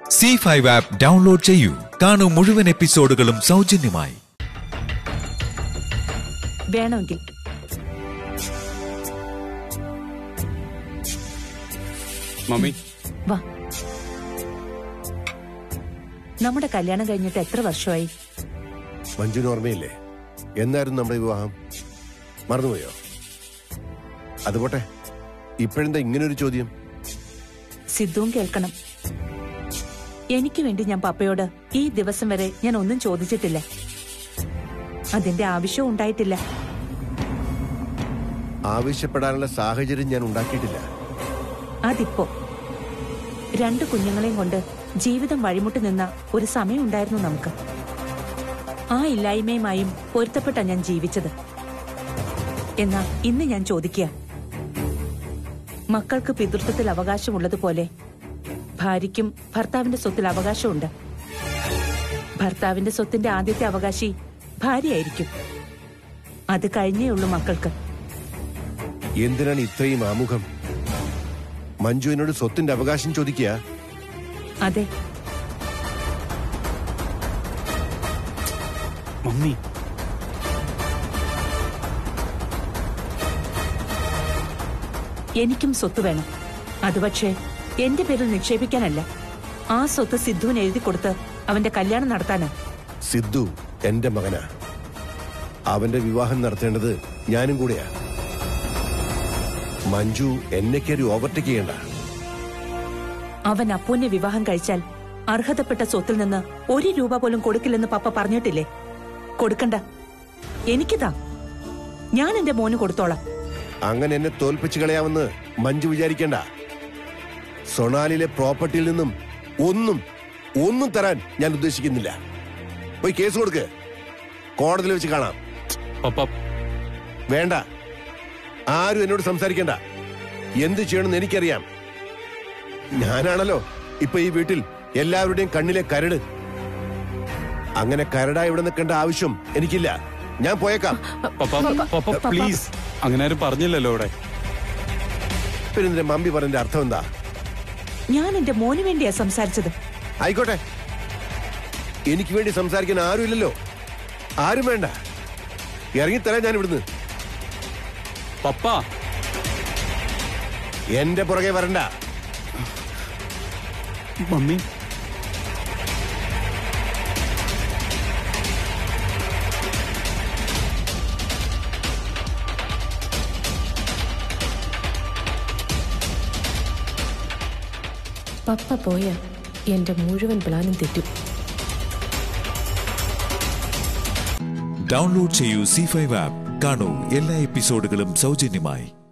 C five app download ചെയ്യൂ കാണൂ മുഴുവൻ എപ്പിസോഡുകളും സൗജന്യമായി വേണമെങ്കിൽ മമ്മി വാ നമ്മുടെ കല്യാണം കഴിഞ്ഞിട്ട് എത്ര വർഷമായി മഞ്ജുന് ഓർമ്മയില്ലേ എന്നായിരുന്നു നമ്മുടെ വിവാഹം മറന്നുപോയോ അതുപോട്ടെ ഇപ്പോഴെന്താ ഇങ്ങനൊരു ചോദ്യം സിദ്ധുവും കേൾക്കണം എനിക്ക് വേണ്ടി ഞാൻ പപ്പയോട് ഈ ദിവസം വരെ ഞാൻ ഒന്നും ചോദിച്ചിട്ടില്ല അതിന്റെ ആവശ്യവും ഉണ്ടായിട്ടില്ല ആവശ്യപ്പെടാനുള്ള സാഹചര്യം ഞാൻ ഉണ്ടാക്കിയിട്ടില്ല അതിപ്പോ രണ്ട് കുഞ്ഞുങ്ങളെയും കൊണ്ട് ജീവിതം വഴിമുട്ടി നിന്ന ഒരു സമയം ഉണ്ടായിരുന്നു നമുക്ക് ആ ഇല്ലായ്മയുമായും പൊരുത്തപ്പെട്ട ഞാൻ ജീവിച്ചത് എന്നാ ഇന്ന് ഞാൻ ചോദിക്കുക മക്കൾക്ക് പിതൃത്വത്തിൽ അവകാശമുള്ളതുപോലെ ഭാര്യയ്ക്കും ഭർത്താവിന്റെ സ്വത്തിൽ അവകാശമുണ്ട് ഭർത്താവിന്റെ സ്വത്തിന്റെ ആദ്യത്തെ അവകാശി ഭാര്യയായിരിക്കും അത് കഴിഞ്ഞേ ഉള്ളൂ മക്കൾക്ക് എന്തിനാണ് ഇത്രയും ആമുഖം മഞ്ജു എന്നോട് സ്വത്തിന്റെ അവകാശം ചോദിക്കുക അതെ മമ്മി എനിക്കും സ്വത്ത് വേണം അത് പക്ഷേ എന്റെ പേരിൽ നിക്ഷേപിക്കാനല്ല ആ സ്വത്ത് സിദ്ധുവിന് എഴുതി കൊടുത്ത് അവന്റെ കല്യാണം നടത്താനാ സിദ്ധു എന്റെ മകനാ അവന്റെ വിവാഹം നടത്തേണ്ടത് ഞാനും കൂടെയാ മഞ്ജു എന്നെ കയറി ഓവർടേക്ക് ചെയ്യണ്ട അവൻ അപ്പൂനെ വിവാഹം കഴിച്ചാൽ അർഹതപ്പെട്ട സ്വത്തിൽ നിന്ന് ഒരു രൂപ പോലും കൊടുക്കില്ലെന്ന് പപ്പ പറഞ്ഞിട്ടില്ലേ കൊടുക്കണ്ട എനിക്കിതാ ഞാൻ എന്റെ മോന് കൊടുത്തോളാം അങ്ങനെ എന്നെ തോൽപ്പിച്ചു കളയാമെന്ന് മഞ്ജു വിചാരിക്കേണ്ട സൊണാലിലെ പ്രോപ്പർട്ടിയിൽ നിന്നും ഒന്നും ഒന്നും തരാൻ ഞാൻ ഉദ്ദേശിക്കുന്നില്ല പോയി കേസ് കൊടുക്ക് കോടതിയിൽ വെച്ച് കാണാം പപ്പ വേണ്ട ആരും എന്നോട് സംസാരിക്കണ്ട എന്ത് ചെയ്യണമെന്ന് എനിക്കറിയാം ഞാനാണല്ലോ ഇപ്പൊ ഈ വീട്ടിൽ എല്ലാവരുടെയും കണ്ണിലെ കരട് അങ്ങനെ കരടാ ഇവിടെ നിൽക്കേണ്ട ആവശ്യം എനിക്കില്ല ഞാൻ പോയേക്കാം പപ്പ പപ്പ പ്ലീസ് അങ്ങനെ ആരും പറഞ്ഞില്ലല്ലോ ഇവിടെ പിന്നെ നിന്റെ മമ്മി പറഞ്ഞ അർത്ഥം എന്താ ഞാൻ എന്റെ മോന് വേണ്ടിയാ സംസാരിച്ചത് ആയിക്കോട്ടെ എനിക്ക് വേണ്ടി സംസാരിക്കാൻ ആരുമില്ലല്ലോ ആരും വേണ്ട ഇറങ്ങിത്തരാൻ ഞാൻ ഇവിടുന്ന് പപ്പ എന്റെ പുറകെ വരണ്ട മമ്മി പപ്പ പോയ എന്റെ മുഴുവൻ പ്ലാനും തെറ്റും ഡൗൺലോഡ് ചെയ്യൂ സി ഫൈവ് ആപ്പ് കാണൂ എല്ലാ എപ്പിസോഡുകളും സൗജന്യമായി